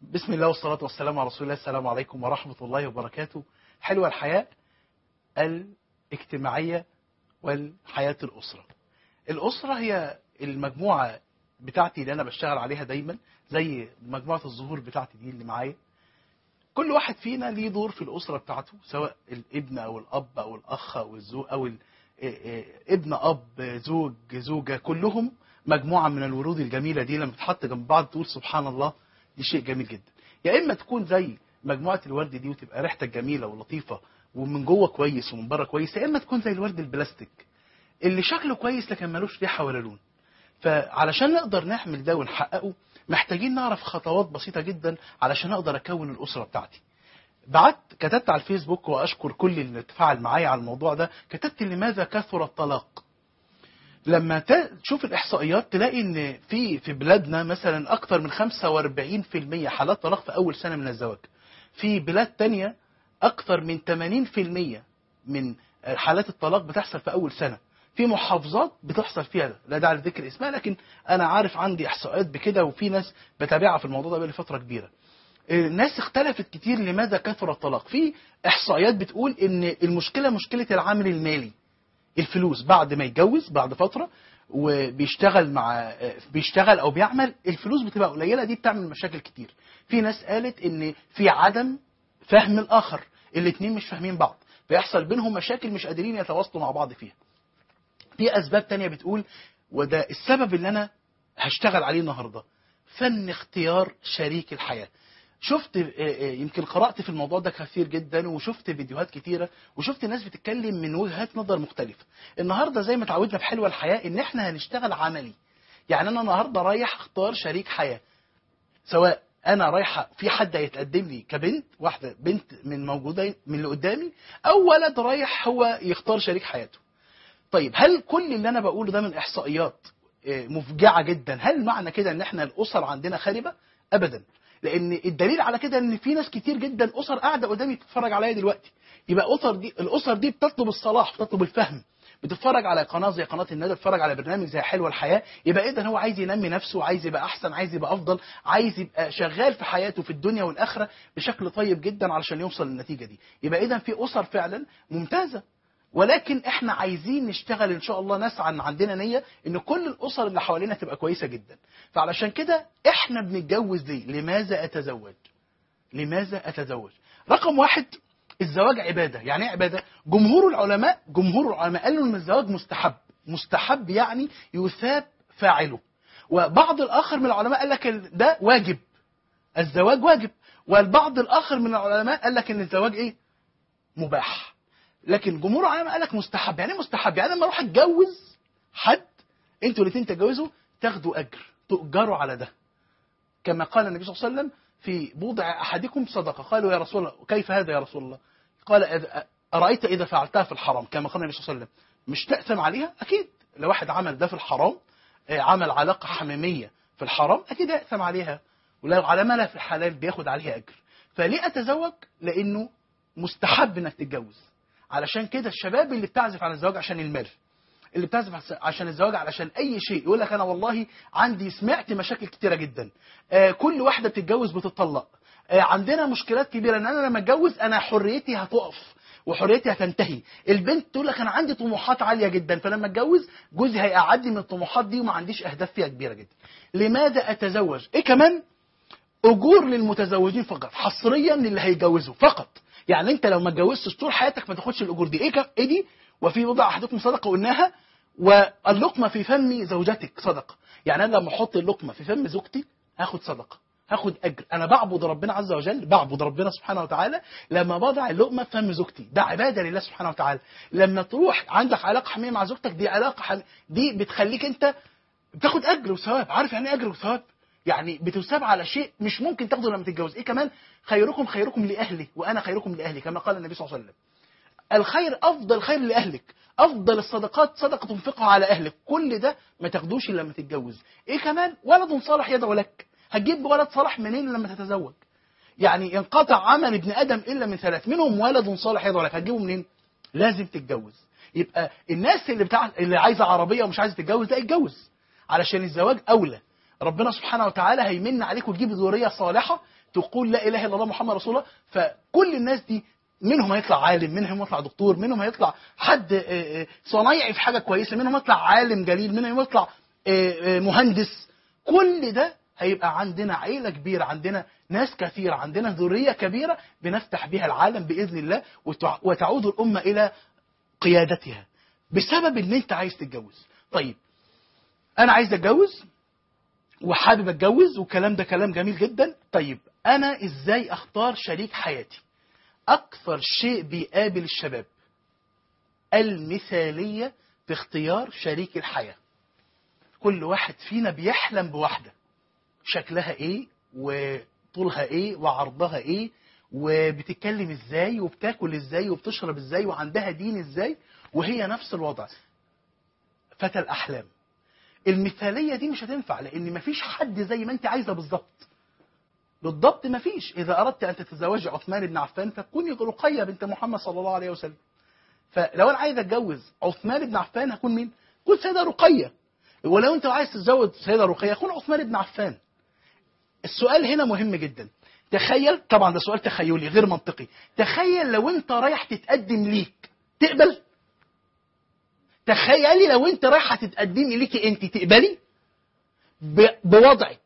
بسم الله والصلاة والسلام على رسول الله السلام عليكم ورحمة الله وبركاته حلوة الحياة الاجتماعية والحياة الأسرة الأسرة هي المجموعة بتاعتي اللي أنا بشتغل عليها دايما زي مجموعة الظهور بتاعتي دي اللي معايا كل واحد فينا ليه دور في الأسرة بتاعته سواء الابن أو الأب أو الأخ أو الزوج أو ال- إيه إيه ابن أب زوج زوجة كلهم مجموعة من الورود الجميلة دي لما تتحط جنب بعض تقول سبحان الله دي شيء جميل جدا يا إما تكون زي مجموعة الورد دي وتبقى ريحتك جميلة ولطيفة ومن جوه كويس ومن بره كويس يا إما تكون زي الورد البلاستيك اللي شكله كويس لكن ملوش ريحة ولا لون فعلشان نقدر نعمل ده ونحققه محتاجين نعرف خطوات بسيطة جدا علشان أقدر أكون الأسرة بتاعتي بعت كتبت على الفيسبوك واشكر كل اللي اتفاعل معايا على الموضوع ده كتبت لماذا كثر الطلاق لما ت- تشوف الاحصائيات تلاقي ان في في بلادنا مثلا اكثر من 45% حالات طلاق في اول سنه من الزواج في بلاد تانية اكثر من 80% من حالات الطلاق بتحصل في اول سنه في محافظات بتحصل فيها ده لا داعي لذكر اسمها لكن انا عارف عندي احصائيات بكده وفي ناس بتابعها في الموضوع ده بقالي فتره كبيره الناس اختلفت كتير لماذا كثر الطلاق في احصائيات بتقول ان المشكله مشكله العامل المالي الفلوس بعد ما يتجوز بعد فتره وبيشتغل مع بيشتغل او بيعمل الفلوس بتبقى قليله دي بتعمل مشاكل كتير في ناس قالت ان في عدم فهم الاخر الاتنين مش فاهمين بعض بيحصل بينهم مشاكل مش قادرين يتواصلوا مع بعض فيها في اسباب تانية بتقول وده السبب اللي انا هشتغل عليه النهارده فن اختيار شريك الحياه شفت آه، آه، يمكن قرأت في الموضوع ده كثير جدا وشفت فيديوهات كتيرة وشفت ناس بتتكلم من وجهات نظر مختلفة النهاردة زي ما تعودنا في حلوة الحياة ان احنا هنشتغل عملي يعني انا النهاردة رايح اختار شريك حياة سواء انا رايحة في حد هيتقدم لي كبنت واحدة بنت من موجودة من اللي قدامي او ولد رايح هو يختار شريك حياته طيب هل كل اللي انا بقوله ده من احصائيات آه، مفجعه جدا هل معنى كده ان احنا الاسر عندنا خاربه ابدا لان الدليل على كده ان في ناس كتير جدا اسر قاعده قدامي بتتفرج عليا دلوقتي يبقى اسر دي الاسر دي بتطلب الصلاح بتطلب الفهم بتتفرج على قناه زي قناه الندى بتتفرج على برنامج زي حلوه الحياه يبقى اذا هو عايز ينمي نفسه عايز يبقى احسن عايز يبقى افضل عايز يبقى شغال في حياته في الدنيا والاخره بشكل طيب جدا علشان يوصل للنتيجه دي يبقى اذا في اسر فعلا ممتازه ولكن احنا عايزين نشتغل ان شاء الله نسعى ان عندنا نيه ان كل الاسر اللي حوالينا تبقى كويسه جدا فعلشان كده احنا بنتجوز ليه لماذا اتزوج لماذا اتزوج رقم واحد الزواج عباده يعني ايه عباده جمهور العلماء جمهور العلماء قالوا ان الزواج مستحب مستحب يعني يثاب فاعله وبعض الاخر من العلماء قال لك ال- ده واجب الزواج واجب والبعض الاخر من العلماء قال لك ان الزواج ايه مباح لكن جمهور العلماء قال لك مستحب يعني ايه مستحب يعني لما اروح اتجوز حد انتوا الاثنين تتجوزوا تاخدوا اجر تؤجروا على ده كما قال النبي صلى الله عليه وسلم في بوضع احدكم صدقه قالوا يا رسول الله كيف هذا يا رسول الله قال إذا- ارايت اذا فعلتها في الحرام كما قال النبي صلى الله عليه وسلم مش تاثم عليها اكيد لو واحد عمل ده في الحرام آه، عمل علاقه حميميه في الحرام اكيد هيأثم عليها ولو عملها في الحلال بياخد عليها اجر فليه اتزوج لانه مستحب انك تتجوز علشان كده الشباب اللي بتعزف عن الزواج عشان المال اللي بتعزف عس- عشان الزواج علشان اي شيء يقول لك انا والله عندي سمعت مشاكل كتيره جدا آه كل واحده بتتجوز بتطلق آه عندنا مشكلات كبيره ان انا لما اتجوز انا حريتي هتقف وحريتي هتنتهي البنت تقول لك انا عندي طموحات عاليه جدا فلما اتجوز جوزي هيقعدني من الطموحات دي وما عنديش اهداف فيها كبيره جدا لماذا اتزوج ايه كمان اجور للمتزوجين فقط حصريا للي هيتجوزوا فقط يعني انت لو ما اتجوزتش طول حياتك ما تاخدش الاجور دي ايه ك- ايه دي وفي وضع احدكم صدقه قلناها واللقمه في فم زوجتك صدقه يعني انا لما احط اللقمه في فم زوجتي هاخد صدقه هاخد اجر انا بعبد ربنا عز وجل بعبد ربنا سبحانه وتعالى لما بضع اللقمه في فم زوجتي ده عباده لله سبحانه وتعالى لما تروح عندك علاقه حميميه مع زوجتك دي علاقه حم... دي بتخليك انت بتاخد اجر وثواب عارف يعني ايه اجر وثواب يعني بتثاب على شيء مش ممكن تاخده لما تتجوز ايه كمان خيركم خيركم لاهله وانا خيركم لاهلي كما قال النبي صلى الله عليه وسلم الخير افضل خير لاهلك افضل الصدقات صدقه تنفقها على اهلك كل ده ما تاخدوش الا لما تتجوز ايه كمان ولد صالح يدعو لك هتجيب ولد صالح منين لما تتزوج يعني ينقطع عمل ابن ادم الا من ثلاث منهم ولد صالح يدعو لك هتجيبه منين لازم تتجوز يبقى الناس اللي بتاع اللي عايزه عربيه ومش عايزه تتجوز لا اتجوز علشان الزواج اولى ربنا سبحانه وتعالى هيمن عليك وتجيب ذريه صالحه تقول لا اله الا الله محمد رسول الله فكل الناس دي منهم هيطلع عالم منهم هيطلع دكتور منهم هيطلع حد آه، آه، صنايعي في حاجه كويسه منهم هيطلع عالم جليل منهم يطلع آه، آه، مهندس كل ده هيبقى عندنا عيلة كبيرة عندنا ناس كثيرة عندنا ذرية كبيرة بنفتح بها العالم بإذن الله وتع- وتعود الأمة إلى قيادتها بسبب ان انت عايز تتجوز طيب انا عايز اتجوز وحابب اتجوز والكلام ده كلام جميل جدا طيب انا ازاي اختار شريك حياتي اكثر شيء بيقابل الشباب المثالية في اختيار شريك الحياة كل واحد فينا بيحلم بواحدة شكلها ايه وطولها ايه وعرضها ايه وبتتكلم ازاي وبتاكل ازاي وبتشرب ازاي وعندها دين ازاي وهي نفس الوضع فتى الاحلام المثاليه دي مش هتنفع لان مفيش حد زي ما انت عايزه بالظبط بالضبط مفيش اذا اردت ان تتزوجي عثمان بن عفان فكوني رقيه بنت محمد صلى الله عليه وسلم فلو انا عايز اتجوز عثمان بن عفان هكون مين كون سيده رقيه ولو انت عايز تتزوج سيده رقيه كون عثمان بن عفان السؤال هنا مهم جدا تخيل طبعا ده سؤال تخيلي غير منطقي تخيل لو انت رايح تتقدم ليك تقبل تخيلي لو انت رايحه تتقدمي ليكي انت تقبلي ب- بوضعك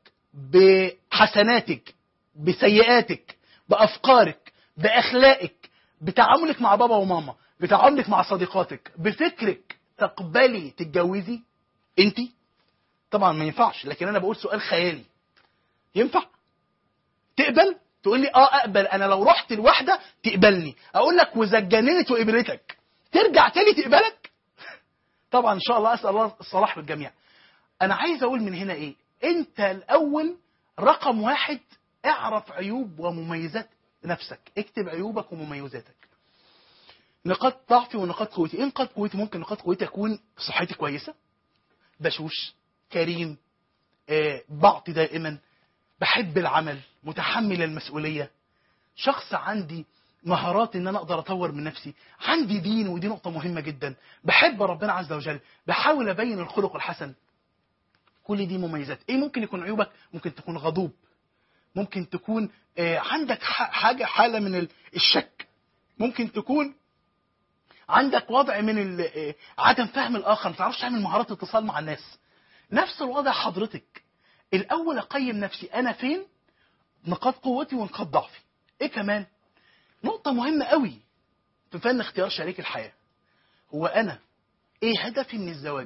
بحسناتك بسيئاتك بافكارك باخلاقك بتعاملك مع بابا وماما بتعاملك مع صديقاتك بفكرك تقبلي تتجوزي انت طبعا ما ينفعش لكن انا بقول سؤال خيالي ينفع تقبل تقول لي اه اقبل انا لو رحت لواحده تقبلني اقول لك واذا اتجننت وقبلتك ترجع تاني تقبلك طبعا ان شاء الله اسال الله الصلاح بالجميع انا عايز اقول من هنا ايه انت الاول رقم واحد اعرف عيوب ومميزات نفسك اكتب عيوبك ومميزاتك نقاط ضعفي ونقاط قوتي ايه نقاط قوتي ممكن نقاط قوتي اكون صحتي كويسه بشوش كريم آه، بعطي دائما بحب العمل متحمل المسؤوليه شخص عندي مهارات ان انا اقدر اطور من نفسي عندي دين ودي نقطه مهمه جدا بحب ربنا عز وجل بحاول ابين الخلق الحسن كل دي مميزات ايه ممكن يكون عيوبك ممكن تكون غضوب ممكن تكون آه، عندك ح- حاجه حاله من ال- الشك ممكن تكون عندك وضع من ال- آه، عدم فهم الاخر ما تعرفش تعمل مهارات اتصال مع الناس نفس الوضع حضرتك الاول اقيم نفسي انا فين نقاط قوتي ونقاط ضعفي ايه كمان نقطه مهمه قوي في فن اختيار شريك الحياه هو انا ايه هدفي من الزواج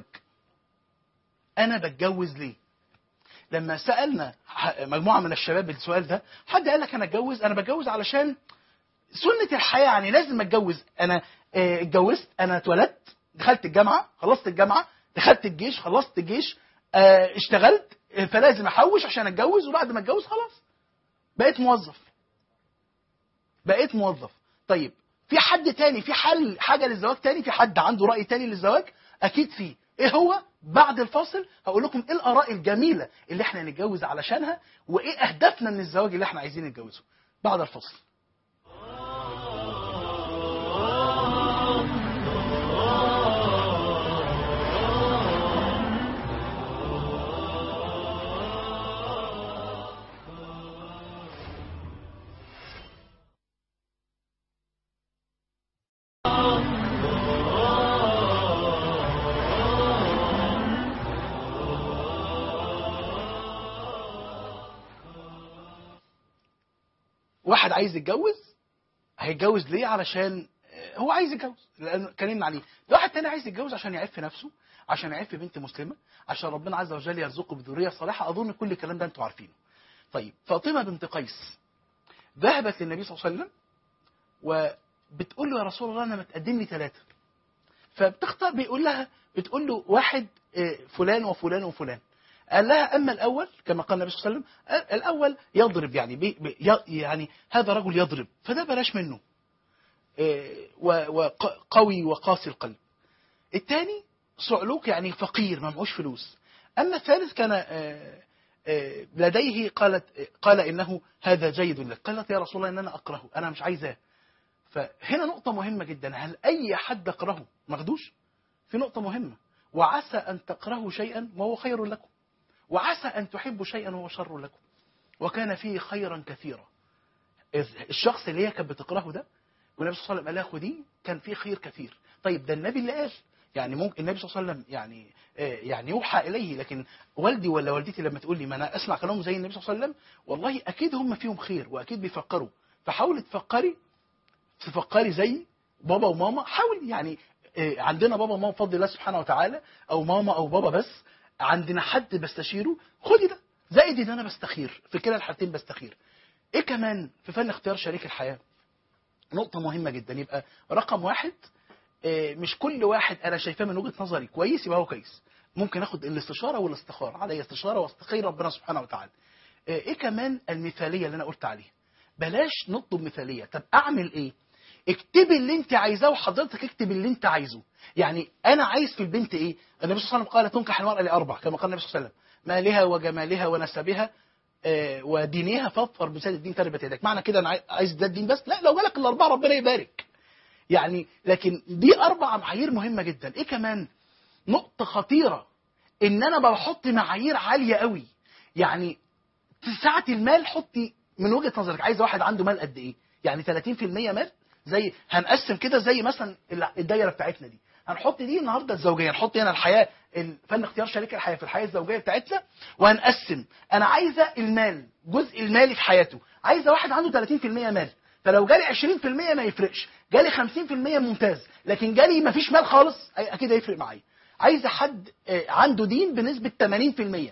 انا بتجوز ليه لما سالنا ح- مجموعه من الشباب السؤال ده حد قال لك انا اتجوز انا بتجوز علشان سنه الحياه يعني لازم اتجوز انا آه، اتجوزت انا اتولدت دخلت الجامعه خلصت الجامعه دخلت الجيش خلصت الجيش آه، اشتغلت آه، فلازم احوش عشان اتجوز وبعد ما اتجوز خلاص بقيت موظف بقيت موظف طيب في حد تاني في حل حاجه للزواج تاني في حد عنده راي تاني للزواج اكيد في ايه هو بعد الفاصل هقول لكم ايه الاراء الجميله اللي احنا نتجوز علشانها وايه اهدافنا من الزواج اللي احنا عايزين نتجوزه بعد الفاصل واحد عايز يتجوز هيتجوز ليه علشان آه، هو عايز يتجوز لان اتكلمنا عليه ده واحد تاني عايز يتجوز عشان يعف نفسه عشان يعف بنت مسلمه عشان ربنا عز وجل يرزقه بذريه صالحه اظن كل الكلام ده انتوا عارفينه طيب فاطمه بنت قيس ذهبت للنبي صلى الله عليه وسلم وبتقول له يا رسول الله انا متقدم لي ثلاثه فبتختار بيقول لها بتقول له واحد آه، فلان وفلان وفلان قال لها اما الاول كما قال النبي صلى الله عليه وسلم آه، الاول يضرب يعني بي بي ي- يعني هذا رجل يضرب فده بلاش منه آه، و- وقوي وقاسي القلب الثاني صعلوك يعني فقير ما معوش فلوس اما الثالث كان آه، آه، لديه قالت قال انه هذا جيد لك قالت يا رسول الله ان انا اكرهه انا مش عايزاه فهنا نقطة مهمة جدا هل أي حد يكرهه ماخدوش؟ في نقطة مهمة وعسى أن تكرهوا شيئا وهو خير لكم وعسى أن تحبوا شيئا وهو شر لكم وكان فيه خيرا كثيرا الشخص اللي هي كانت بتكرهه ده والنبي صلى الله عليه وسلم قال لها خديه كان فيه خير كثير طيب ده النبي اللي قال يعني ممكن النبي صلى الله عليه وسلم يعني آه، يعني يوحى اليه لكن والدي ولا والدتي لما تقول لي ما انا اسمع كلامهم زي النبي صلى الله عليه وسلم والله اكيد هم فيهم خير واكيد بيفكروا فحاولي تفكري تفكري زي بابا وماما حاول يعني آه، عندنا بابا وماما بفضل الله سبحانه وتعالى او ماما او بابا بس عندنا حد بستشيره خدي ده زائد ان انا بستخير في كلا الحالتين بستخير ايه كمان في فن اختيار شريك الحياه نقطة مهمة جدا يبقى رقم واحد آه، مش كل واحد انا شايفاه من وجهة نظري كويس يبقى هو كويس ممكن اخد الاستشارة والاستخارة علي استشارة واستخير ربنا سبحانه وتعالى آه، ايه كمان المثالية اللي انا قلت عليها بلاش نطلب مثالية طب اعمل ايه اكتبي اللي انت عايزاه وحضرتك اكتب اللي انت عايزه يعني انا عايز في البنت ايه النبي صلى الله عليه وسلم قال تنكح المرأة لأربع كما قال النبي صلى الله عليه وسلم مالها وجمالها ونسبها آه، ودينها فاظفر بساد الدين تربت يدك معنى كده انا عاي- عايز ده الدين بس لا لو جالك الاربعه ربنا يبارك يعني لكن دي اربع معايير مهمه جدا ايه كمان نقطه خطيره ان انا بحط معايير عاليه قوي يعني ساعه المال حطي من وجهه نظرك عايز واحد عنده مال قد ايه يعني 30% مال زي هنقسم كده زي مثلا الدايره بتاعتنا دي هنحط دي النهارده الزوجيه نحط هنا الحياه فن اختيار شريك الحياه في الحياه الزوجيه بتاعتنا وهنقسم انا عايزه المال جزء المالي في حياته عايزه واحد عنده 30% مال فلو جالي 20% ما يفرقش جالي 50% ممتاز لكن جالي ما فيش مال خالص أي- اكيد هيفرق معايا عايزه حد آه، عنده دين بنسبه 80%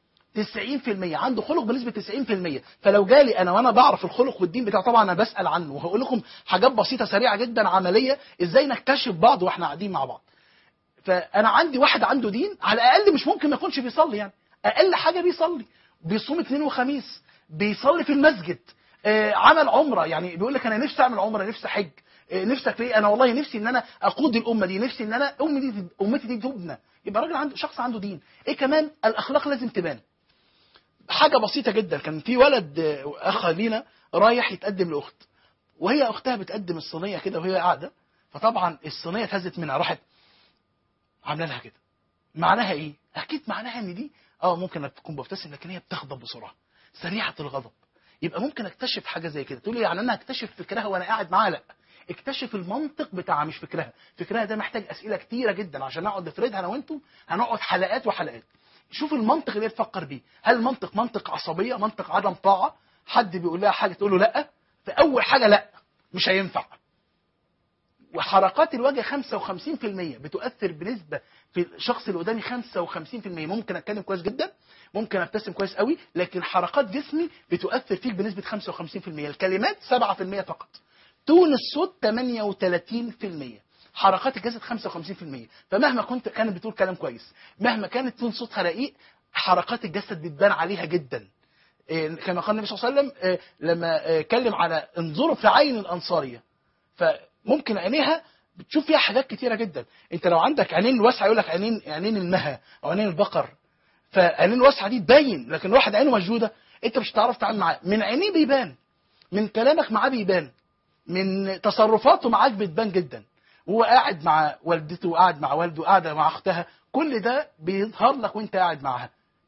90% عنده خلق بنسبة 90% فلو جالي انا وانا بعرف الخلق والدين بتاعه طبعا انا بسأل عنه وهقول لكم حاجات بسيطة سريعة جدا عملية ازاي نكتشف بعض واحنا قاعدين مع بعض فانا عندي واحد عنده دين على الاقل مش ممكن ما يكونش بيصلي يعني اقل حاجة بيصلي بيصوم اثنين وخميس بيصلي في المسجد آه، عمل عمرة يعني بيقول لك انا نفسي اعمل عمرة نفسي احج آه، نفسك في ايه انا والله نفسي ان انا اقود الامه دي نفسي ان انا امي دي امتي دي تبنى يبقى راجل عنده شخص عنده دين ايه كمان الاخلاق لازم تبان حاجه بسيطه جدا كان في ولد آه، اخ لينا رايح يتقدم لاخت وهي اختها بتقدم الصينيه كده وهي قاعده فطبعا الصينيه اتهزت منها راحت عامله لها كده معناها ايه اكيد معناها ان دي اه ممكن تكون ببتسم لكن هي بتغضب بسرعه سريعه الغضب يبقى ممكن اكتشف حاجه زي كده تقول لي يعني انا اكتشف فكرها وانا قاعد معاها لا اكتشف المنطق بتاعها مش فكرها فكرها ده محتاج اسئله كتيره جدا عشان نقعد نفردها انا وانتم هنقعد حلقات وحلقات شوف المنطق اللي هي تفكر بيه هل المنطق منطق عصبيه منطق عدم طاعه حد بيقول لها حاجه تقول له لا فاول حاجه لا مش هينفع وحركات الوجه 55% بتؤثر بنسبة في الشخص اللي قدامي 55% ممكن اتكلم كويس جدا ممكن ابتسم كويس قوي لكن حركات جسمي بتؤثر فيك بنسبة 55% الكلمات 7% فقط تون الصوت 38% حركات الجسد 55% فمهما كنت كانت بتقول كلام كويس مهما كانت تون صوتها رقيق حركات الجسد بتبان عليها جدا إيه، كما قال النبي صلى الله عليه وسلم إيه، لما إيه، اتكلم على انظروا في عين الانصاريه فممكن عينيها بتشوف فيها حاجات كتيره جدا انت لو عندك عينين واسعه يقول لك عينين عينين المها او عينين البقر فعينين الواسعه دي تبين لكن واحد عينه مشدوده انت مش هتعرف تتعامل معاه من عينيه بيبان من كلامك معاه بيبان من تصرفاته معاك بتبان جدا وهو قاعد مع والدته وقاعد مع والده وقاعده مع اختها كل ده بيظهر لك وانت قاعد معاها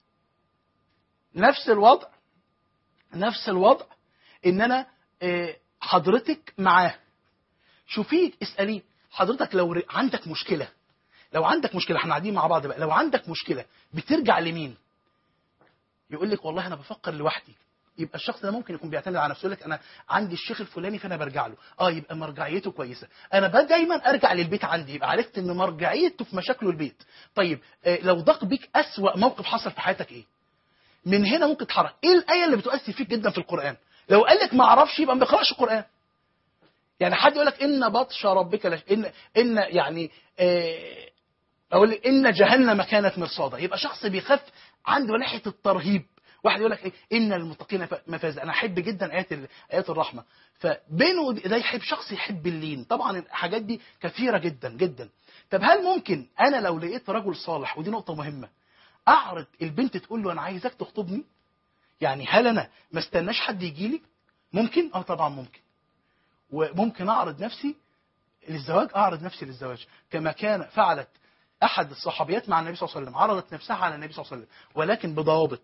نفس الوضع نفس الوضع ان انا آه، حضرتك معاه شوفيه اساليه حضرتك لو ر- عندك مشكله لو عندك مشكله احنا قاعدين مع بعض بقى لو عندك مشكله بترجع لمين يقول لك والله انا بفكر لوحدي يبقى الشخص ده ممكن يكون بيعتمد على نفسه يقول لك انا عندي الشيخ الفلاني فانا برجع له اه يبقى مرجعيته كويسه انا بقى دايما ارجع للبيت عندي يبقى عرفت ان مرجعيته في مشاكله البيت طيب آه، لو ضاق بيك اسوا موقف حصل في حياتك ايه من هنا ممكن تتحرك ايه الايه اللي بتؤثر فيك جدا في القران لو قال لك ما اعرفش يبقى ما بيقراش القران يعني حد يقول لك ان بطش ربك لش... ان ان يعني آه، اقول لك ان جهنم كانت مرصادا يبقى شخص بيخاف عنده ناحيه الترهيب واحد يقول لك ايه ان المتقين ف- مفازا انا احب جدا ايات ال- ايات الرحمه فبينه ده يحب شخص يحب اللين طبعا الحاجات دي كثيره جدا جدا طب هل ممكن انا لو لقيت رجل صالح ودي نقطه مهمه اعرض البنت تقول له انا عايزك تخطبني يعني هل انا ما استناش حد يجي لي ممكن اه طبعا ممكن وممكن اعرض نفسي للزواج اعرض نفسي للزواج كما كان فعلت احد الصحابيات مع النبي صلى الله عليه وسلم عرضت نفسها على النبي صلى الله عليه وسلم ولكن بضوابط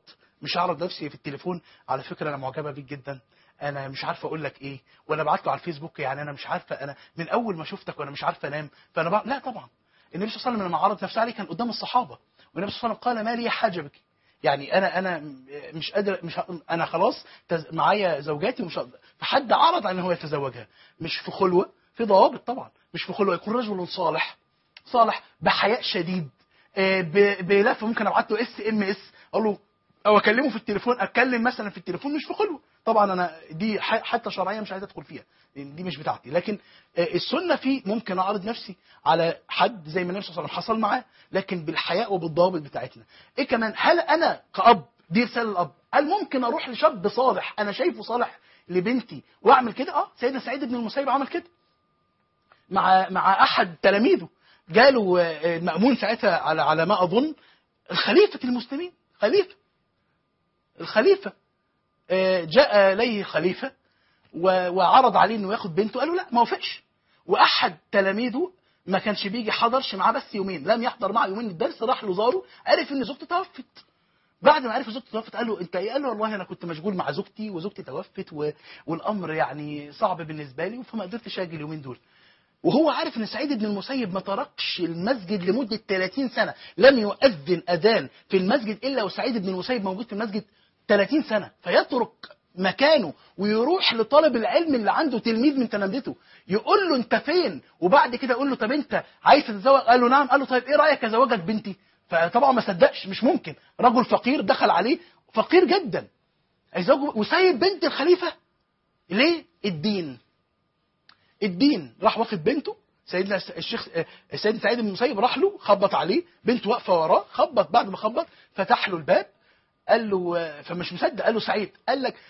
مش هعرض نفسي في التليفون على فكره انا معجبه بيك جدا انا مش عارفه اقول لك ايه وانا بعت له على الفيسبوك يعني انا مش عارفه انا من اول ما شفتك وانا مش عارفه انام فانا بق... لا طبعا النبي صلى الله عليه وسلم لما عرض نفسه عليه كان قدام الصحابه والنبي صلى الله عليه وسلم قال ما لي حاجبك يعني انا انا مش قادر مش ه- انا خلاص تز... معايا زوجاتي ومش هقدر فحد عرض على ان هو يتزوجها مش في خلوه في ضوابط طبعا مش في خلوه يكون رجل صالح صالح بحياء شديد آه، ب- بلف ممكن ابعت له اس ام اس اقول له او اكلمه في التليفون اتكلم مثلا في التليفون مش في خلوه طبعا انا دي ح- حتى شرعيا مش عايز ادخل فيها لأن دي مش بتاعتي لكن آه، السنه في ممكن اعرض نفسي على حد زي ما النبي صلى الله عليه وسلم حصل معاه لكن بالحياء وبالضوابط بتاعتنا ايه كمان هل انا كاب دي رساله الاب هل ممكن اروح لشاب صالح انا شايفه صالح لبنتي واعمل كده اه سيدنا سعيد بن المسيب عمل كده مع مع احد تلاميذه جاله آه، المأمون ساعتها على على ما اظن خليفه المسلمين خليفه الخليفه آه، جاء اليه خليفه و- وعرض عليه انه ياخد بنته قال له لا ما وافقش واحد تلاميذه ما كانش بيجي حضرش معاه بس يومين لم يحضر معه يومين الدرس راح له زاره عرف ان زوجته توفت بعد ما عرف زوجته توفت قال له انت ايه قال له والله انا كنت مشغول مع زوجتي وزوجتي توفت و... والامر يعني صعب بالنسبه لي فما قدرتش اجي اليومين دول وهو عارف ان سعيد بن المسيب ما تركش المسجد لمده 30 سنه لم يؤذن اذان في المسجد الا وسعيد بن المسيب موجود في المسجد 30 سنه فيترك مكانه ويروح لطالب العلم اللي عنده تلميذ من تلامذته يقول له انت فين وبعد كده يقول له طب انت عايز تتزوج قال له نعم قال له طيب ايه رايك ازوجك بنتي فطبعا ما صدقش مش ممكن رجل فقير دخل عليه فقير جدا هيزوجه وسايب بنت الخليفه ليه الدين الدين راح واخد بنته سيدنا الشيخ سيدنا سعيد بن المسيب راح له خبط عليه بنته واقفه وراه خبط بعد ما خبط فتح له الباب قال له فمش مصدق قال له سعيد قال لك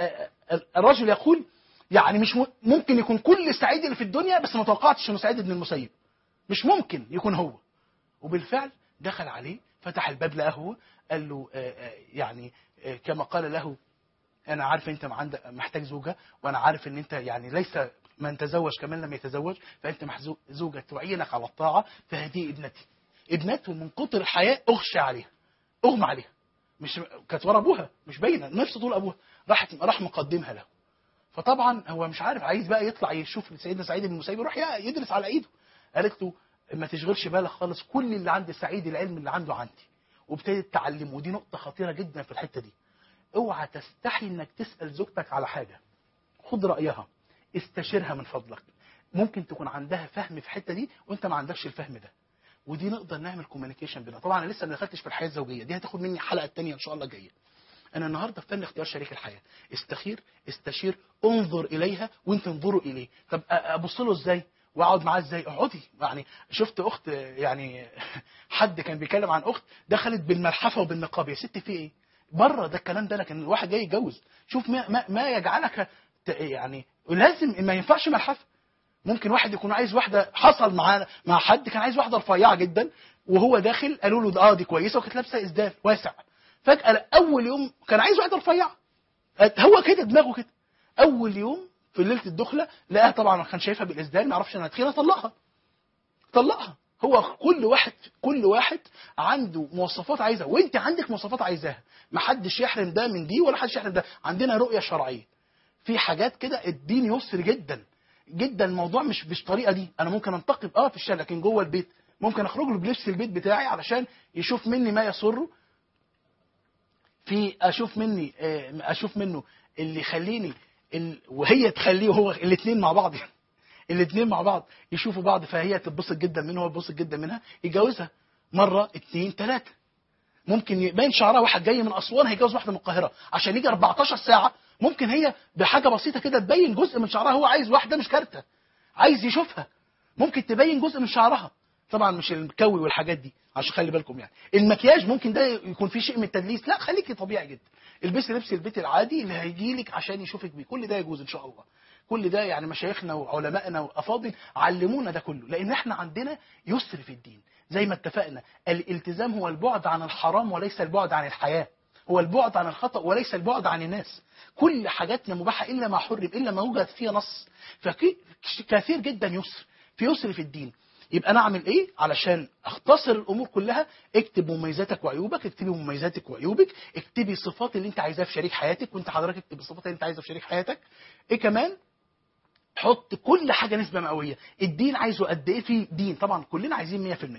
فالرجل يقول يعني مش م- ممكن يكون كل سعيد اللي في الدنيا بس ما توقعتش انه سعيد بن المسيب مش ممكن يكون هو وبالفعل دخل عليه فتح الباب لقاه هو قال له آه، آه، يعني آه، كما قال له انا عارف انت عندك محتاج زوجه وانا عارف ان انت يعني ليس من تزوج كمان لم يتزوج فانت محزو- زوجه تعينك على الطاعه فهذه ابنتي ابنته من كتر الحياء اغشى عليها اغمى عليها مش كانت ورا ابوها مش باينه نفس طول ابوها راحت راح مقدمها له فطبعا هو مش عارف عايز بقى يطلع يشوف سيدنا سعيد بن المسيب يروح يدرس على ايده قالت له ما تشغلش بالك خالص كل اللي عند سعيد العلم اللي عنده عندي وابتدت تعلمه ودي نقطه خطيره جدا في الحته دي اوعى تستحي انك تسال زوجتك على حاجه خد رايها استشيرها من فضلك ممكن تكون عندها فهم في الحته دي وانت ما عندكش الفهم ده ودي نقدر نعمل كوميونيكيشن بينها طبعا انا لسه ما دخلتش في الحياه الزوجيه دي هتاخد مني الحلقه الثانيه ان شاء الله جايه انا النهارده في فن اختيار شريك الحياه استخير استشير انظر اليها وانت انظروا اليه طب أ- ابص له ازاي واقعد معاه ازاي اقعدي يعني شفت اخت يعني حد كان بيتكلم عن اخت دخلت بالملحفه وبالنقاب يا ست في ايه بره ده الكلام ده لكن الواحد جاي يتجوز شوف ما, ما, ما يجعلك ت- يعني لازم ما ينفعش ملحفه ممكن واحد يكون عايز واحده حصل مع مع حد كان عايز واحده رفيعه جدا وهو داخل قالوا له ده اه دي كويسه وكانت لابسه اسدال واسع فجاه اول يوم كان عايز واحده رفيعه هو كده دماغه كده اول يوم في ليله الدخله لقاها طبعا ما كان شايفها بالاسدال ما يعرفش انها تخينه طلقها طلقها هو كل واحد كل واحد عنده مواصفات عايزها وانت عندك مواصفات عايزاها ما حدش يحرم ده من دي ولا حدش يحرم ده عندنا رؤيه شرعيه في حاجات كده الدين يسر جدا جدا الموضوع مش مش الطريقه دي انا ممكن انتقد اه في الشارع لكن جوه البيت ممكن اخرج له بلبس البيت بتاعي علشان يشوف مني ما يسره في اشوف مني آه، اشوف منه اللي يخليني ال... وهي تخليه هو الاثنين مع بعض يعني الاثنين مع بعض يشوفوا بعض فهي تتبسط جدا منه وهو يتبسط جدا منها يتجوزها مره اثنين ثلاثه ممكن يبين شعرها واحد جاي من اسوان هيتجوز واحده من القاهره عشان يجي 14 ساعه ممكن هي بحاجه بسيطه كده تبين جزء من شعرها هو عايز واحده مش كارته عايز يشوفها ممكن تبين جزء من شعرها طبعا مش المكوي والحاجات دي عشان خلي بالكم يعني المكياج ممكن ده يكون فيه شيء من التدليس لا خليكي طبيعي جدا البسي لبس البيت العادي اللي هيجي لك عشان يشوفك بيه كل ده يجوز ان شاء الله كل ده يعني مشايخنا وعلمائنا والافاضل علمونا ده كله لان احنا عندنا يسر في الدين زي ما اتفقنا الالتزام هو البعد عن الحرام وليس البعد عن الحياه هو البعد عن الخطأ وليس البعد عن الناس كل حاجاتنا مباحة إلا ما حرم إلا ما وجد فيها نص فكثير جدا يسر في يسر في الدين يبقى انا اعمل ايه علشان اختصر الامور كلها اكتب مميزاتك وعيوبك اكتبي مميزاتك وعيوبك اكتبي الصفات اللي انت عايزاها في شريك حياتك وانت حضرتك اكتب الصفات اللي انت عايزها في شريك حياتك ايه كمان حط كل حاجه نسبه مئويه الدين عايزه قد ايه في دين طبعا كلنا عايزين 100%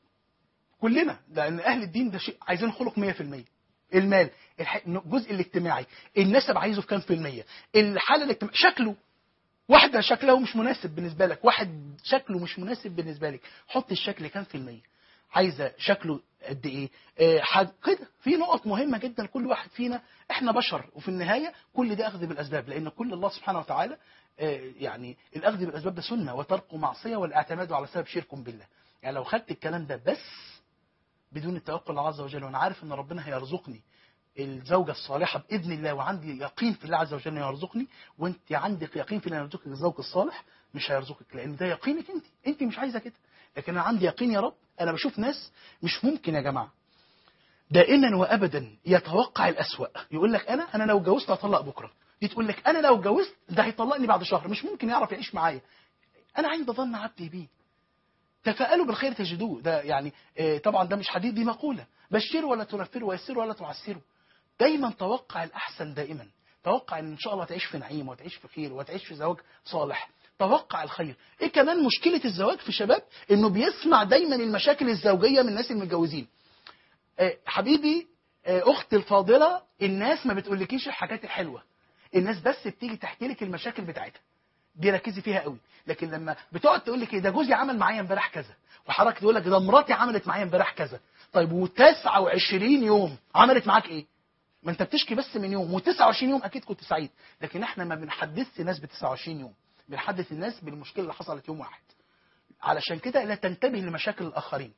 كلنا لان اهل الدين ده شيء عايزين خلق 100% المال الح- الجزء الاجتماعي النسب عايزه في كام في المية الحاله الاجتماعيه شكله واحده شكله مش مناسب بالنسبه لك واحد شكله مش مناسب بالنسبه لك حط الشكل كام في المية عايزه شكله قد ايه آه، حاج- كده في نقط مهمه جدا لكل واحد فينا احنا بشر وفي النهايه كل ده اخذ بالاسباب لان كل الله سبحانه وتعالى آه، يعني الاخذ بالاسباب ده سنه وترك معصيه والاعتماد على سبب شرك بالله يعني لو خدت الكلام ده بس بدون التوكل على الله عز وجل وانا عارف ان ربنا هيرزقني الزوجة الصالحة بإذن الله وعندي يقين في الله عز وجل انه يرزقني وانت عندك يقين في انه يرزقك الزوج الصالح مش هيرزقك لان ده يقينك انت انت مش عايزة كده لكن انا عندي يقين يا رب انا بشوف ناس مش ممكن يا جماعة دائما وابدا يتوقع الأسوأ يقول لك انا انا لو اتجوزت هطلق بكره دي تقول لك انا لو اتجوزت ده هيطلقني بعد شهر مش ممكن يعرف يعيش معايا انا عند ظن عبدي بيه تفاءلوا بالخير تجدوه ده يعني آه، طبعا ده مش حديث دي مقولة بشروا ولا تنفروا ويسروا ولا تعسروا دايما توقع الأحسن دائما توقع ان ان شاء الله تعيش في نعيم وتعيش في خير وتعيش في زواج صالح توقع الخير ايه كمان مشكلة الزواج في شباب انه بيسمع دايما المشاكل الزوجية من الناس المتجوزين آه، حبيبي آه، اختي الفاضلة الناس ما بتقولكيش الحاجات الحلوة الناس بس بتيجي تحكي لك المشاكل بتاعتها دي ركزي فيها قوي لكن لما بتقعد تقول لك إيه ده جوزي عمل معايا امبارح كذا وحضرتك تقول لك ده مراتي عملت معايا امبارح كذا طيب و29 يوم عملت معاك ايه ما انت بتشكي بس من يوم و29 يوم اكيد كنت سعيد لكن احنا ما بنحدثش الناس ب 29 يوم بنحدث الناس بالمشكله اللي حصلت يوم واحد علشان كده لا تنتبه لمشاكل الاخرين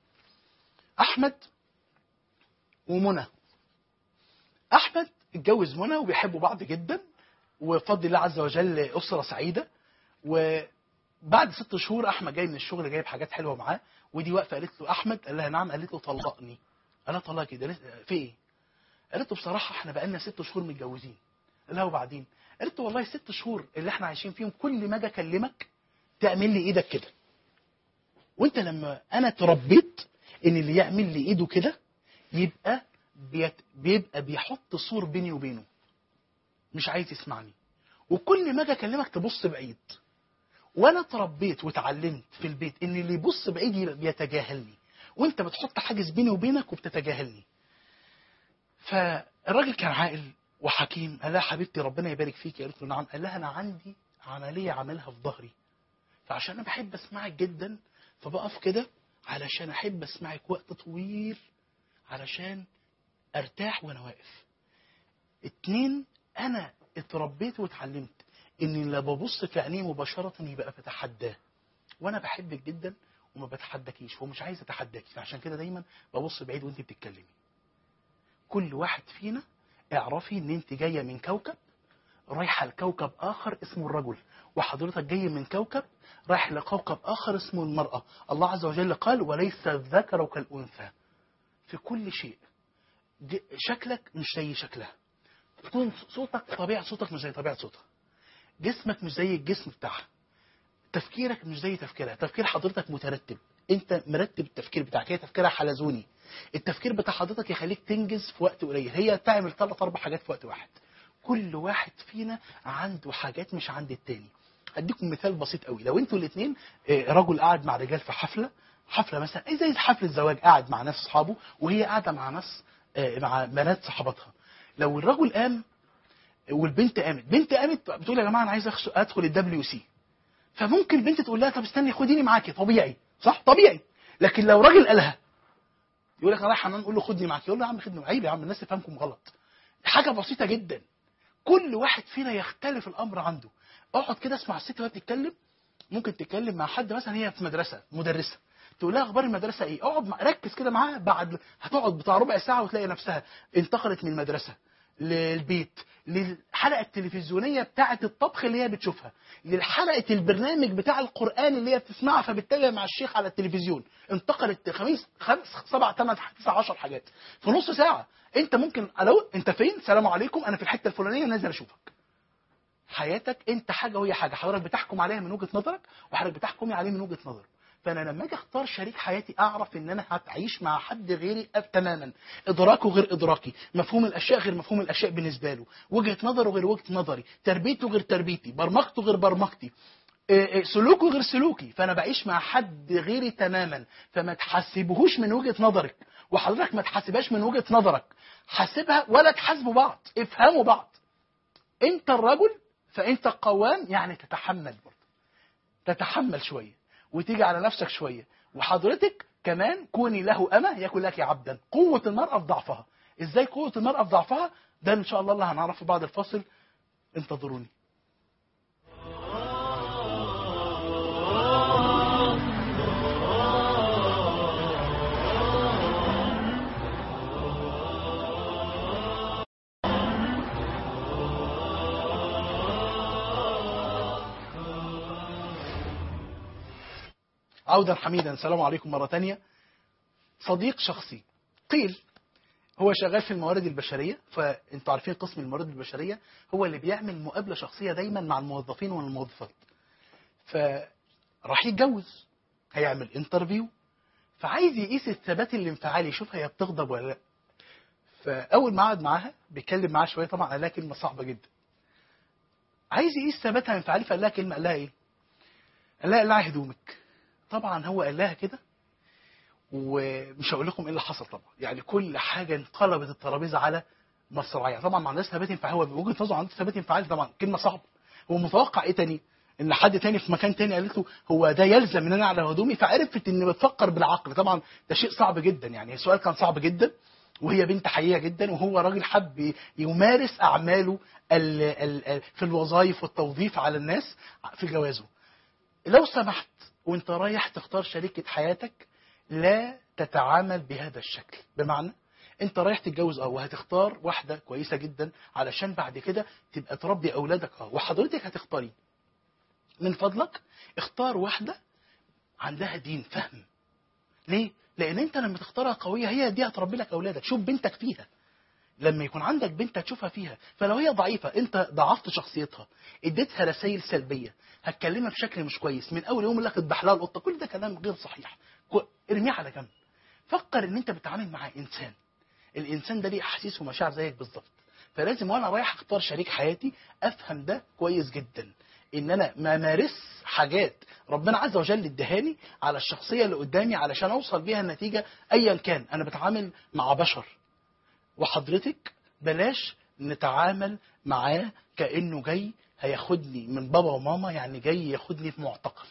احمد ومنى احمد اتجوز منى وبيحبوا بعض جدا وبفضل الله عز وجل اسره سعيده وبعد ست شهور احمد جاي من الشغل جايب حاجات حلوه معاه ودي واقفه قالت له احمد قال لها نعم قالت له طلقني انا طلقك ده في ايه قالت له بصراحه احنا بقالنا ست شهور متجوزين قال لها وبعدين قالت له والله الست شهور اللي احنا عايشين فيهم كل ما اجي اكلمك تعمل لي ايدك كده وانت لما انا تربيت ان اللي يعمل لي ايده كده يبقى بيت بيبقى بيحط سور بيني وبينه مش عايز يسمعني وكل ما اجي اكلمك تبص بعيد وانا اتربيت واتعلمت في البيت ان اللي يبص بعيد يبقى بيتجاهلني وانت بتحط حاجز بيني وبينك وبتتجاهلني فالراجل كان عاقل وحكيم قال لها حبيبتي ربنا يبارك فيك قالت له نعم قال لها انا عندي عمليه عاملها في ظهري فعشان انا بحب اسمعك جدا فبقف كده علشان احب اسمعك وقت طويل علشان ارتاح وانا واقف اتنين انا اتربيت واتعلمت اني لا ببص في عينيه مباشره يبقى بتحداه وانا بحبك جدا وما بتحداكيش ومش عايز اتحداكي عشان كده دايما ببص بعيد وانت بتتكلمي كل واحد فينا اعرفي ان انت جايه من كوكب رايحه لكوكب اخر اسمه الرجل وحضرتك جاي من كوكب رايح لكوكب اخر اسمه المراه الله عز وجل قال وليس الذكر كالانثى في كل شيء ج- شكلك مش زي شكلها تكون صوتك طبيعه صوتك مش زي طبيعه صوتها جسمك مش زي الجسم بتاعها تفكيرك مش زي تفكيرها تفكير حضرتك مترتب انت مرتب التفكير بتاعك هي تفكيرها حلزوني التفكير بتاع حضرتك يخليك تنجز في وقت قليل هي تعمل ثلاث اربع حاجات في وقت واحد كل واحد فينا عنده حاجات مش عند التاني اديكم مثال بسيط قوي لو انتوا الاثنين رجل قاعد مع رجال في حفله حفله مثلا ايه زي حفله زواج قاعد مع ناس اصحابه وهي قاعده مع ناس آه، مع بنات صحباتها لو الرجل قام والبنت قامت بنت قامت بتقول يا جماعه انا عايز أخش- ادخل الدبليو سي فممكن البنت تقول لها طب استني خديني معاكي طبيعي صح طبيعي لكن لو راجل قالها يقول لك انا رايح حمام نقول له خدني معاك يقول له يا عم خدني عيب يا عم الناس تفهمكم غلط حاجه بسيطه جدا كل واحد فينا يختلف الامر عنده اقعد كده اسمع الست وهي بتتكلم ممكن تتكلم مع حد مثلا هي في مدرسه مدرسه تقول لها اخبار المدرسه ايه اقعد مع... ركز كده معاها بعد هتقعد بتاع ربع ساعه وتلاقي نفسها انتقلت من المدرسه للبيت للحلقه التلفزيونيه بتاعه الطبخ اللي هي بتشوفها للحلقه البرنامج بتاع القران اللي هي بتسمعها فبتتابع مع الشيخ على التلفزيون انتقلت خميس خمس سبع ثمان تسع عشر حاجات في نص ساعه انت ممكن لو انت فين سلام عليكم انا في الحته الفلانيه نازل اشوفك حياتك انت حاجه وهي حاجه حضرتك بتحكم عليها من وجهه نظرك وحضرتك بتحكمي عليه من وجهه نظر فانا لما اجي اختار شريك حياتي اعرف ان انا هتعيش مع حد غيري أب- تماما ادراكه غير ادراكي مفهوم الاشياء غير مفهوم الاشياء بالنسبه له وجهه نظره غير وجهه نظري تربيته غير تربيتي برمجته غير برمجتي إيه إيه سلوكه غير سلوكي فانا بعيش مع حد غيري تماما فما تحسبهوش من وجهه نظرك وحضرتك ما تحاسبهاش من وجهه نظرك حاسبها ولا تحاسبوا بعض افهموا بعض انت الرجل فانت القوام يعني تتحمل برضه تتحمل شويه وتيجي على نفسك شويه وحضرتك كمان كوني له أمة يكن لك عبدا قوة المرأة في ضعفها ازاي قوة المرأة في ضعفها ده ان شاء الله الله هنعرفه بعد الفاصل انتظروني عودا حميدا السلام عليكم مرة تانية صديق شخصي قيل هو شغال في الموارد البشرية فانتوا عارفين قسم الموارد البشرية هو اللي بيعمل مقابلة شخصية دايما مع الموظفين والموظفات فراح يتجوز هيعمل انترفيو فعايز يقيس الثبات الانفعالي يشوف هي بتغضب ولا لا فاول ما قعد معاها بيتكلم معاها شويه طبعا قال لها كلمه صعبه جدا عايز يقيس ثباتها الانفعالي فقال لها كلمه قال لها ايه؟ قال لها اقلعي هدومك طبعا هو قال لها كده ومش هقول لكم ايه اللي حصل طبعا يعني كل حاجه انقلبت الترابيزه على مصراعيه طبعا ما عندهاش ثبات انفعالي هو بوجهه نظره عنده ثبات انفعالي طبعا كلمه صعبه هو متوقع ايه تاني ان حد تاني في مكان تاني قالت له هو ده يلزم ان انا على هدومي فعرفت ان بتفكر بالعقل طبعا ده شيء صعب جدا يعني السؤال كان صعب جدا وهي بنت حقيقيه جدا وهو راجل حب يمارس اعماله ال ال في الوظائف والتوظيف على الناس في جوازه لو سمحت وانت رايح تختار شريكة حياتك لا تتعامل بهذا الشكل بمعنى انت رايح تتجوز اه وهتختار واحدة كويسة جدا علشان بعد كده تبقى تربي اولادك اه وحضرتك هتختاري من فضلك اختار واحدة عندها دين فهم ليه؟ لان انت لما تختارها قوية هي دي هتربي لك اولادك شوف بنتك فيها لما يكون عندك بنت هتشوفها فيها فلو هي ضعيفة انت ضعفت شخصيتها اديتها رسائل سلبية هتكلمها بشكل مش كويس من اول يوم لك اذبح لها القطة كل ده كلام غير صحيح كو- ارميه على جنب فكر ان انت بتتعامل مع انسان الانسان ده ليه احاسيس ومشاعر زيك بالظبط فلازم وانا رايح اختار شريك حياتي افهم ده كويس جدا ان انا ما مارس حاجات ربنا عز وجل ادهاني على الشخصيه اللي قدامي علشان اوصل بيها النتيجه ايا كان انا بتعامل مع بشر وحضرتك بلاش نتعامل معاه كانه جاي هياخدني من بابا وماما يعني جاي ياخدني في معتقل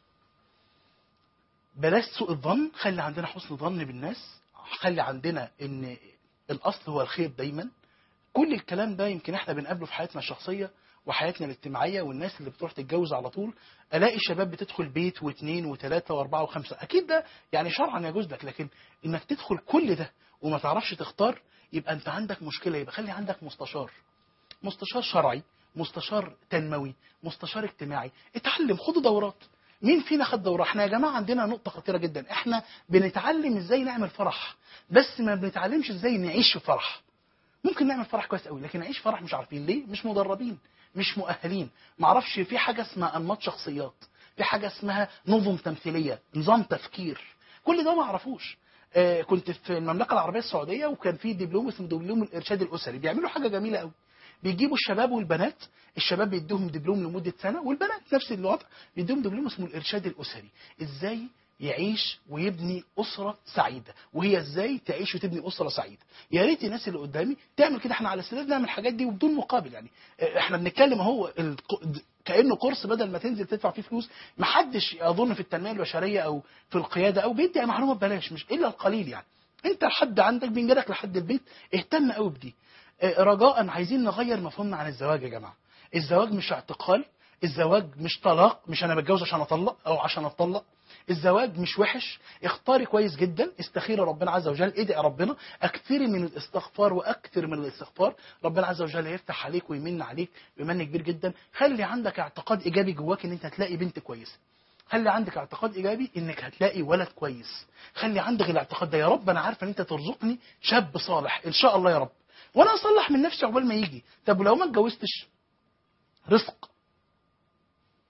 بلاش سوء الظن خلي عندنا حسن ظن بالناس خلي عندنا ان الاصل هو الخير دايما كل الكلام ده يمكن احنا بنقابله في حياتنا الشخصيه وحياتنا الاجتماعيه والناس اللي بتروح تتجوز على طول الاقي شباب بتدخل بيت واثنين وثلاثه واربعه وخمسه اكيد ده يعني شرعا يجوز لك لكن انك تدخل كل ده وما تعرفش تختار يبقى انت عندك مشكله يبقى خلي عندك مستشار مستشار شرعي مستشار تنموي مستشار اجتماعي اتعلم خدوا دورات مين فينا خد دوره احنا يا جماعه عندنا نقطه خطيره جدا احنا بنتعلم ازاي نعمل فرح بس ما بنتعلمش ازاي نعيش في فرح ممكن نعمل فرح كويس قوي لكن نعيش فرح مش عارفين ليه مش مدربين مش مؤهلين معرفش في حاجه اسمها انماط شخصيات في حاجه اسمها نظم تمثيليه نظام تفكير كل ده ما اعرفوش آه كنت في المملكه العربيه السعوديه وكان في دبلوم اسمه دبلوم الارشاد الاسري بيعملوا حاجه جميله قوي بيجيبوا الشباب والبنات الشباب بيدوهم دبلوم لمده سنه والبنات نفس الوضع بيدوهم دبلوم اسمه الارشاد الاسري ازاي يعيش ويبني اسره سعيده وهي ازاي تعيش وتبني اسره سعيده يا ريت الناس اللي قدامي تعمل كده احنا على استعداد نعمل الحاجات دي وبدون مقابل يعني اه، احنا بنتكلم اهو الق- د- كانه كورس بدل ما تنزل تدفع فيه فلوس ما حدش اظن في التنميه البشريه او في القياده او بيدي معلومه ببلاش مش الا القليل يعني انت لحد عندك بينجلك لحد البيت اهتم قوي بدي اه، رجاء عايزين نغير مفهومنا عن الزواج يا جماعه الزواج مش اعتقال الزواج مش طلاق مش انا بتجوز عشان اطلق او عشان اتطلق الزواج مش وحش اختاري كويس جدا استخيري ربنا عز وجل ادعي ربنا اكثري من الاستغفار واكثر من الاستغفار ربنا عز وجل يفتح عليك ويمن عليك بمن كبير جدا خلي عندك اعتقاد ايجابي جواك ان انت هتلاقي بنت كويسه خلي عندك اعتقاد ايجابي انك هتلاقي ولد كويس خلي عندك الاعتقاد ده يا رب انا عارفه ان انت ترزقني شاب صالح ان شاء الله يا رب وانا اصلح من نفسي عقبال ما يجي طب ولو ما اتجوزتش رزق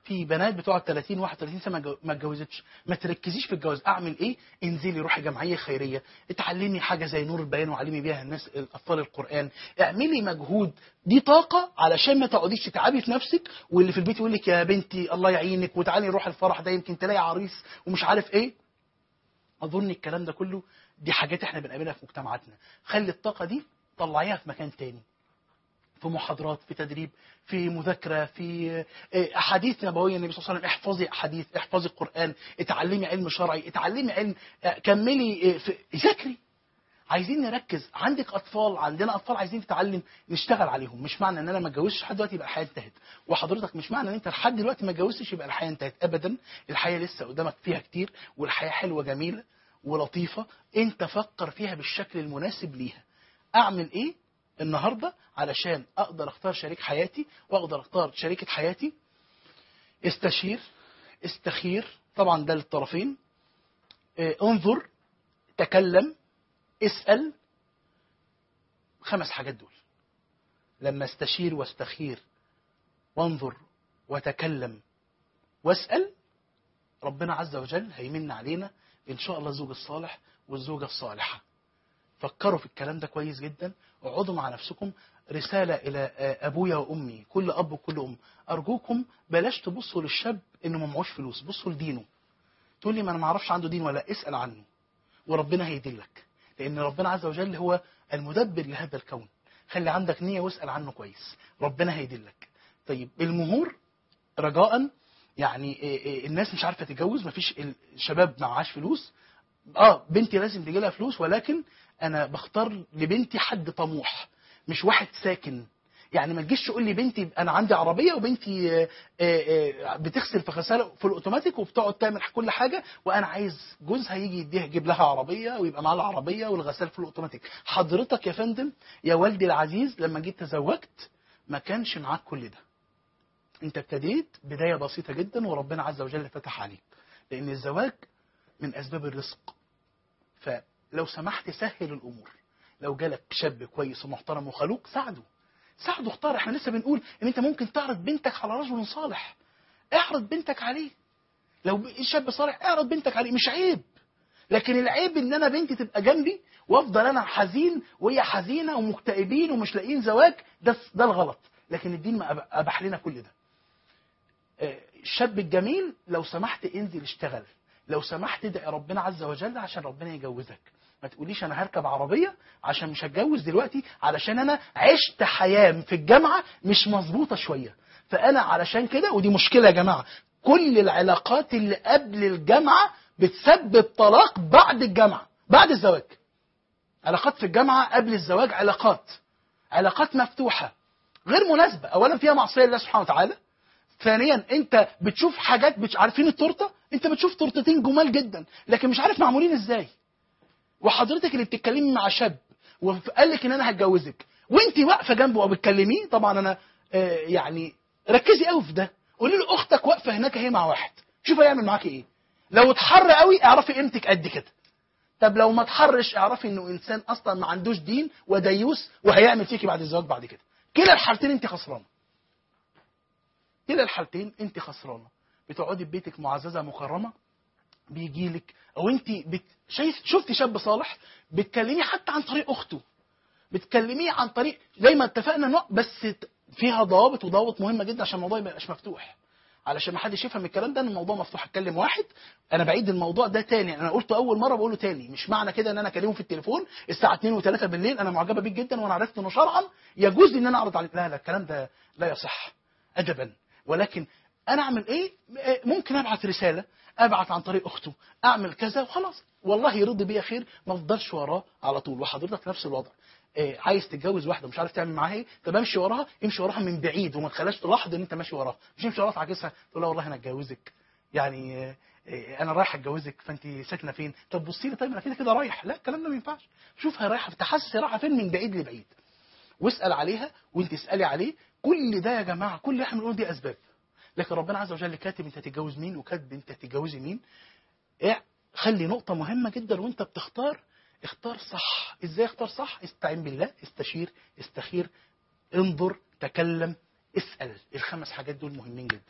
في بنات بتقعد 30 31 سنه ما جو- ما اتجوزتش ما تركزيش في الجواز اعمل ايه انزلي روحي جمعيه خيريه اتعلمي حاجه زي نور البيان وعلمي بيها الناس الاطفال القران اعملي مجهود دي طاقه علشان ما تقعديش تتعبي في نفسك واللي في البيت يقول لك يا بنتي الله يعينك وتعالي نروح الفرح ده يمكن تلاقي عريس ومش عارف ايه اظن الكلام ده كله دي حاجات احنا بنقابلها في مجتمعاتنا خلي الطاقه دي طلعيها في مكان تاني في محاضرات في تدريب في مذاكره في آه، احاديث نبويه النبي صلى الله عليه وسلم احفظي احاديث احفظي القران اتعلمي علم شرعي اتعلمي علم آه، كملي آه، في- ذاكري عايزين نركز عندك اطفال عندنا اطفال عايزين تتعلم نشتغل عليهم مش معنى ان انا ما اتجوزتش لحد دلوقتي يبقى الحياه انتهت وحضرتك مش معنى ان انت لحد دلوقتي ما اتجوزتش يبقى الحياه انتهت ابدا الحياه لسه قدامك فيها كتير والحياه حلوه جميله ولطيفه انت فكر فيها بالشكل المناسب ليها اعمل ايه النهارده علشان اقدر اختار شريك حياتي واقدر اختار شريكه حياتي استشير استخير طبعا ده للطرفين اه، انظر تكلم اسال خمس حاجات دول لما استشير واستخير وانظر وتكلم واسال ربنا عز وجل هيمن علينا ان شاء الله الزوج الصالح والزوجه الصالحه فكروا في الكلام ده كويس جدا اقعدوا مع نفسكم رسالة إلى آه، أبويا وأمي كل أب وكل أم أرجوكم بلاش تبصوا للشاب إنه ما معهوش فلوس بصوا لدينه تقول لي ما أنا ما أعرفش عنده دين ولا اسأل عنه وربنا هيدلك لأن ربنا عز وجل هو المدبر لهذا الكون خلي عندك نية واسأل عنه كويس ربنا هيدلك طيب المهور رجاء يعني آه، آه، الناس مش عارفة تتجوز مفيش الشباب معهاش فلوس اه بنتي لازم تجي لها فلوس ولكن انا بختار لبنتي حد طموح مش واحد ساكن يعني ما تجيش تقول لي بنتي انا عندي عربيه وبنتي آه، آه، آه، بتغسل في غساله في الاوتوماتيك وبتقعد تعمل كل حاجه وانا عايز جوزها يجي يديها يجيب لها عربيه ويبقى معاها العربيه والغسال في الاوتوماتيك حضرتك يا فندم يا والدي العزيز لما جيت تزوجت ما كانش معاك كل ده انت ابتديت بدايه بسيطه جدا وربنا عز وجل فتح عليك لان الزواج من اسباب الرزق فلو سمحت سهل الامور لو جالك شاب كويس ومحترم وخلوق ساعده ساعده اختار احنا لسه بنقول ان انت ممكن تعرض بنتك على رجل صالح اعرض بنتك عليه لو ب- شاب صالح اعرض بنتك عليه مش عيب لكن العيب ان انا بنتي تبقى جنبي وافضل انا حزين وهي حزينه ومكتئبين ومش لاقيين زواج ده ده الغلط لكن الدين ما أب- اباح لنا كل ده آه، الشاب الجميل لو سمحت انزل اشتغل لو سمحت ادعي ربنا عز وجل عشان ربنا يجوزك ما تقوليش انا هركب عربيه عشان مش هتجوز دلوقتي علشان انا عشت حياه في الجامعه مش مظبوطه شويه فانا علشان كده ودي مشكله يا جماعه كل العلاقات اللي قبل الجامعه بتسبب طلاق بعد الجامعه بعد الزواج علاقات في الجامعه قبل الزواج علاقات علاقات مفتوحه غير مناسبه اولا فيها معصيه لله سبحانه وتعالى ثانيا انت بتشوف حاجات مش عارفين التورته انت بتشوف تورتتين جمال جدا لكن مش عارف معمولين ازاي وحضرتك اللي بتتكلمي مع شاب وقال لك ان انا هتجوزك وانت واقفه جنبه وبتكلميه طبعا انا آه، يعني ركزي قوي في ده قولي له اختك واقفه هناك اهي مع واحد شوف هيعمل معاكي ايه لو اتحر قوي اعرفي قيمتك قد كده طب لو ما اتحرش اعرفي انه انسان اصلا ما عندوش دين وديوس وهيعمل فيكي بعد الزواج بعد كده كلا الحالتين انت خسرانه كلا الحالتين انت خسرانه بتقعدي في بيتك معززه مكرمه بيجي لك او انت بت... شايف شفتي شاب صالح بتكلميه حتى عن طريق اخته بتكلميه عن طريق زي ما اتفقنا نوع بس ت- فيها ضوابط وضوابط مهمه جدا عشان الموضوع ما يبقاش مفتوح علشان ما حدش يفهم الكلام ده ان الموضوع مفتوح اتكلم واحد انا بعيد الموضوع ده تاني انا قلته اول مره بقوله تاني مش معنى كده ان انا اكلمه في التليفون الساعه 2 و3 بالليل انا معجبه بيك جدا وانا عرفت انه شرعا يجوز لي ان انا اعرض عليك لا لا الكلام ده لا يصح ادبا ولكن انا اعمل ايه آه، ممكن ابعت رساله ابعت عن طريق اخته اعمل كذا وخلاص والله يرضي بيا خير ما افضلش وراه على طول وحضرتك نفس الوضع آه، عايز تتجوز واحده مش عارف تعمل معاها ايه طب امشي وراها امشي وراها من بعيد وما تخليهاش تلاحظ ان انت ماشي وراها مش امشي وراها تعاكسها تقول لها والله انا اتجوزك يعني آه، آه، انا رايح اتجوزك فانت ساكنه فين طب بصي لي طيب انا كده كده رايح لا الكلام ده ما ينفعش شوفها رايحه تحسس هي رايحه فين من بعيد لبعيد واسال عليها وانت اسالي عليه كل ده يا جماعه كل اللي احنا بنقول دي اسباب لكن ربنا عز وجل كاتب انت هتتجوز مين وكاتب انت هتتجوزي مين ايه خلي نقطه مهمه جدا وانت بتختار اختار صح ازاي اختار صح استعين بالله استشير استخير انظر تكلم اسال الخمس حاجات دول مهمين جدا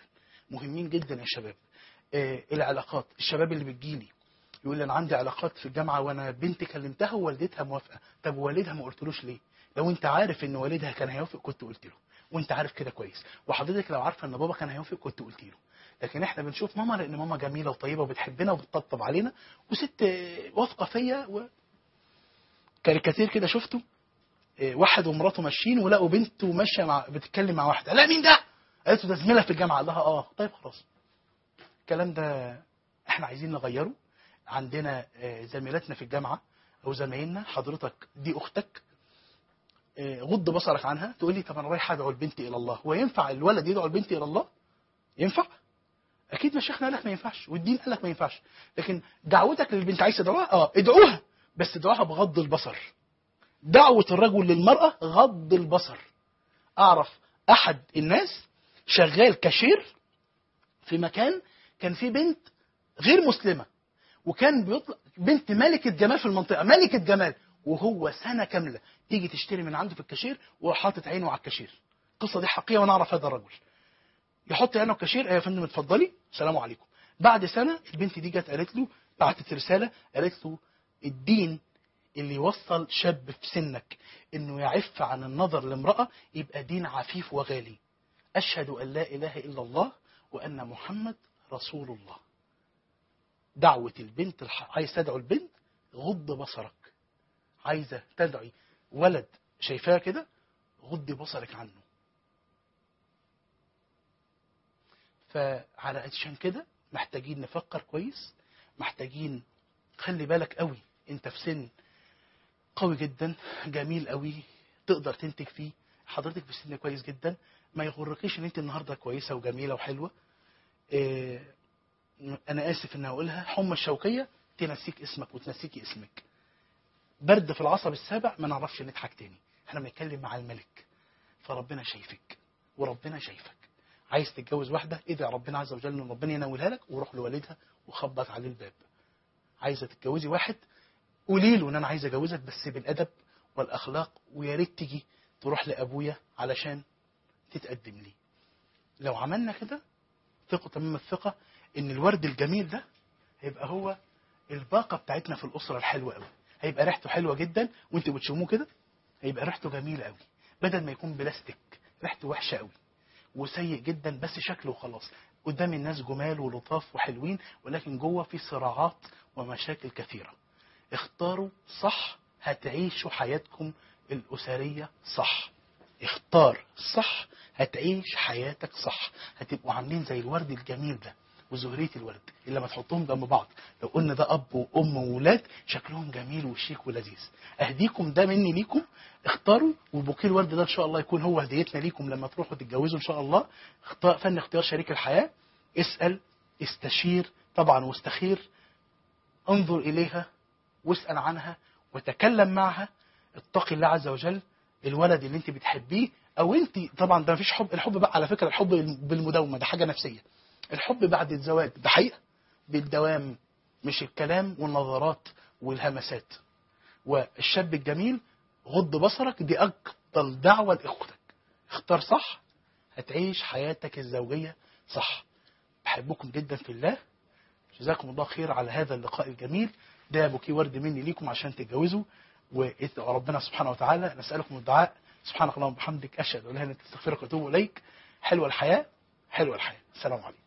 مهمين جدا يا شباب آه العلاقات الشباب اللي بتجيلي يقول لي انا عندي علاقات في الجامعه وانا بنتي كلمتها ووالدتها موافقه طب والدها ما قلتلوش ليه لو انت عارف ان والدها كان هيوافق كنت قلت له وانت عارف كده كويس وحضرتك لو عارفه ان بابا كان هيوافق كنت قلت له لكن احنا بنشوف ماما لان ماما جميله وطيبه وبتحبنا وبتطبطب علينا وست آه، واثقه فيا و... كاريكاتير كده شفته آه، واحد ومراته ماشيين ولقوا بنته ماشيه مع بتتكلم مع واحده لا مين ده؟ قالت له ده زميلها في الجامعه قال لها اه طيب خلاص الكلام ده احنا عايزين نغيره عندنا آه، زميلاتنا في الجامعه او زمايلنا حضرتك دي اختك آه، غض بصرك عنها تقول لي طب انا رايح ادعو البنت الى الله هو ينفع الولد يدعو البنت الى الله ينفع اكيد مشايخنا قال لك ما ينفعش والدين قال لك ما ينفعش لكن دعوتك للبنت عايز تدعوها اه ادعوها بس ادعوها بغض البصر دعوة الرجل للمرأة غض البصر أعرف أحد الناس شغال كاشير في مكان كان فيه بنت غير مسلمة وكان بيطلع بنت ملكة جمال في المنطقة ملكة جمال وهو سنة كاملة تيجي تشتري من عنده في الكاشير وحاطط عينه على الكاشير القصة دي حقيقية وأنا أعرف هذا الرجل يحط عينه على الكاشير يا فندم اتفضلي السلام عليكم بعد سنة البنت دي جت قالت له بعتت رسالة قالت له الدين اللي يوصل شاب في سنك انه يعف عن النظر لامرأة يبقى دين عفيف وغالي اشهد ان لا اله الا الله وان محمد رسول الله دعوة البنت الح... عايز تدعو البنت غض بصرك عايزة تدعي ولد شايفاه كده غض بصرك عنه فعلى عشان كده محتاجين نفكر كويس محتاجين خلي بالك قوي انت في سن قوي جدا جميل قوي تقدر تنتج فيه حضرتك في سن كويس جدا ما يغركيش ان انت النهارده كويسه وجميله وحلوه إيه انا اسف ان اقولها حمى الشوكيه تنسيك اسمك وتنسيكي اسمك برد في العصب السابع ما نعرفش نضحك تاني احنا بنتكلم مع الملك فربنا شايفك وربنا شايفك عايز تتجوز واحده ادعي ربنا عز وجل ان ربنا ينولها لك وروح لوالدها وخبط عليه الباب عايزه تتجوزي واحد قولي له ان انا عايز اجوزك بس بالادب والاخلاق ويا ريت تيجي تروح لابويا علشان تتقدم لي لو عملنا كده ثقوا تمام الثقه ان الورد الجميل ده هيبقى هو الباقه بتاعتنا في الاسره الحلوه قوي هيبقى ريحته حلوه جدا وانتوا بتشموه كده هيبقى ريحته جميله قوي بدل ما يكون بلاستيك ريحته وحشه قوي وسيء جدا بس شكله وخلاص قدام الناس جمال ولطاف وحلوين ولكن جوه في صراعات ومشاكل كثيره اختاروا صح هتعيشوا حياتكم الأسرية صح اختار صح هتعيش حياتك صح هتبقوا عاملين زي الورد الجميل ده وزهرية الورد اللي لما تحطهم جنب بعض لو قلنا ده أب وأم وولاد شكلهم جميل وشيك ولذيذ أهديكم ده مني ليكم اختاروا وبوكيه الورد ده إن شاء الله يكون هو هديتنا ليكم لما تروحوا تتجوزوا إن شاء الله اختار فن اختيار شريك الحياة اسأل استشير طبعا واستخير انظر إليها واسأل عنها وتكلم معها اتقي الله عز وجل الولد اللي انت بتحبيه او انت طبعا ده مفيش حب الحب بقى على فكره الحب بالمداومه ده حاجه نفسيه الحب بعد الزواج ده حقيقه بالدوام مش الكلام والنظرات والهمسات والشاب الجميل غض بصرك دي افضل دعوه لاختك اختار صح هتعيش حياتك الزوجيه صح بحبكم جدا في الله جزاكم الله خير على هذا اللقاء الجميل ده بوكيه ورد مني ليكم عشان تتجوزوا وربنا سبحانه وتعالى نسألكم الدعاء سبحانك اللهم وبحمدك أشهد أن لا إله إلا أنت أستغفرك وأتوب إليك حلوة الحياة حلوة الحياة السلام عليكم